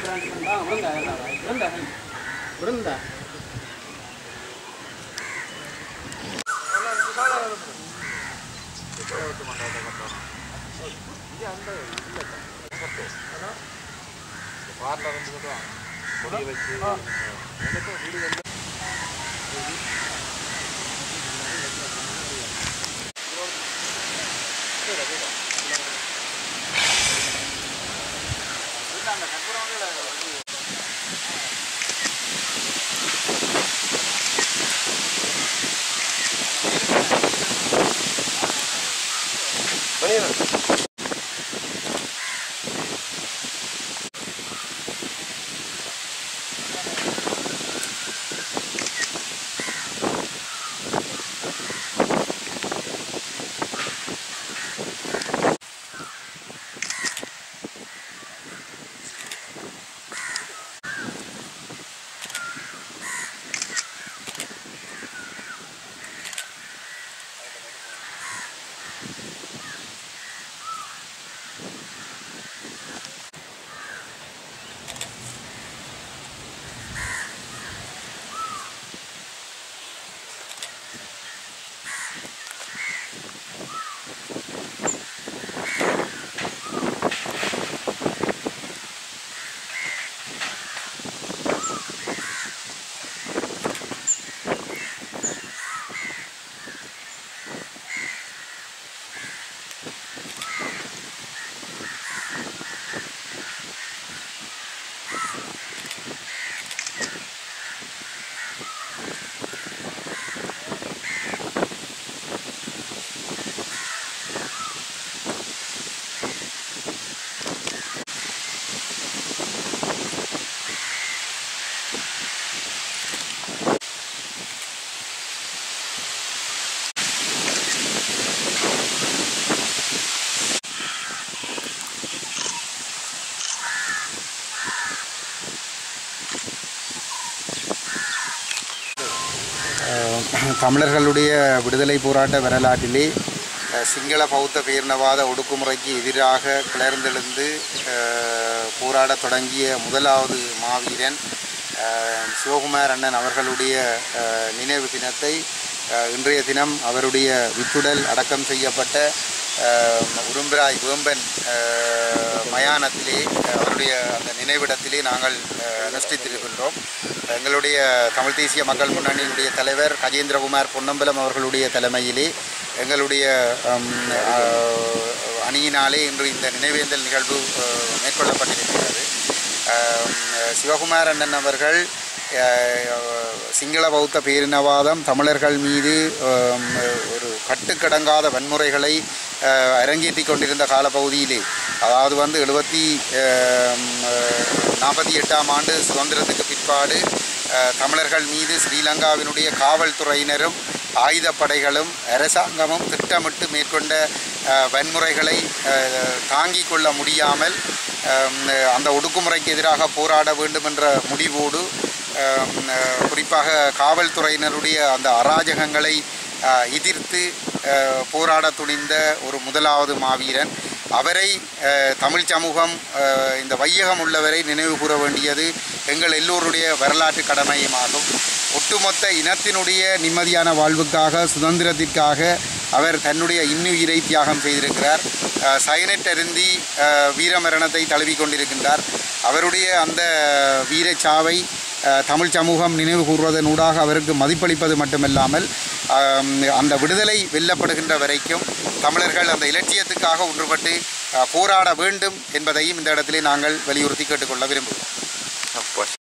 விருந்தா தமிழர்களுடைய விடுதலை போராட்ட வரலாற்றிலே அஹ், சிங்கள பௌத்த பேரினவாத ஒடுக்குமுறைக்கு எதிராக கிளர்ந்தெழுந்து அஹ், போராடத் தொடங்கிய முதலாவது மாவீரன் அஹ், சிவகுமார் அண்ணன் அவர்களுடைய அஹ், நினைவு தினத்தை அஹ், இன்றைய தினம் அவருடைய வித்துடல் அடக்கம் செய்யப்பட்ட அஹ், உரும்பிராய் வேம்பன் அஹ், மயானத்திலே அஹ், அவருடைய அந்த நினைவிடத்திலே நாங்கள் அஹ், அனுஷ்டித்திருக்கின்றோம் எங்களுடைய தமிழ் தேசிய மக்கள் முன்னணியினுடைய தலைவர் கஜேந்திரகுமார் பொன்னம்பலம் அவர்களுடைய தலைமையிலே எங்களுடைய ஹம், அஹ், அணியினாலே இன்று இந்த நினைவேந்தல் நிகழ்வு அஹ், மேற்கொள்ளப்பட்டிருக்கிறது அஹ், சிவகுமார் அண்ணன் அவர்கள் அஹ், சிங்கள பௌத்த பேரினவாதம் தமிழர்கள் மீது அஹ், ஒரு கட்டுக்கடங்காத வன்முறைகளை அஹ், அரங்கேற்றி கொண்டிருந்த காலப்பகுதியிலே அதாவது வந்து எழுபத்தி நாற்பத்தி எட்டாம் ஆண்டு சுதந்திரத்துக்கு பிற்பாடு அஹ், தமிழர்கள் மீது ஸ்ரீலங்காவினுடைய காவல்துறையினரும் ஆயுதப்படைகளும் அரசாங்கமும் திட்டமிட்டு மேற்கொண்ட அஹ், வன்முறைகளை அஹ், தாங்கிக் கொள்ள முடியாமல் அஹ், அந்த ஒடுக்குமுறைக்கு எதிராக போராட வேண்டும் என்ற முடிவோடு அஹ், அஹ், குறிப்பாக காவல்துறையினருடைய அந்த அராஜகங்களை அஹ், எதிர்த்து அஹ், போராட துணிந்த ஒரு முதலாவது மாவீரன் அவரை அஹ், தமிழ் சமூகம் அஹ், இந்த வையகம் உள்ளவரை நினைவு கூற வேண்டியது எங்கள் எல்லோருடைய வரலாற்று கடமையுமாகும் ஒட்டுமொத்த இனத்தினுடைய நிம்மதியான வாழ்வுக்காக சுதந்திரத்திற்காக அவர் தன்னுடைய இன்னுயிரை தியாகம் செய்திருக்கிறார் அஹ், சயனட் அருந்தி அஹ், வீரமரணத்தை தழுவி கொண்டிருக்கின்றார் அவருடைய அந்த வீரச்சாவை அஹ், தமிழ் சமூகம் நினைவு கூறுவதனூடாக அவருக்கு மதிப்பளிப்பது மட்டுமல்லாமல் ஆம், அந்த விடுதலை வெல்லப்படுகின்ற வரைக்கும் தமிழர்கள் அந்த இலட்சியத்துக்காக ஒன்றுபட்டு அஹ், போராட வேண்டும் என்பதையும் இந்த இடத்திலே நாங்கள் வலியுறுத்தி கேட்டுக்கொள்ள விரும்புகிறோம்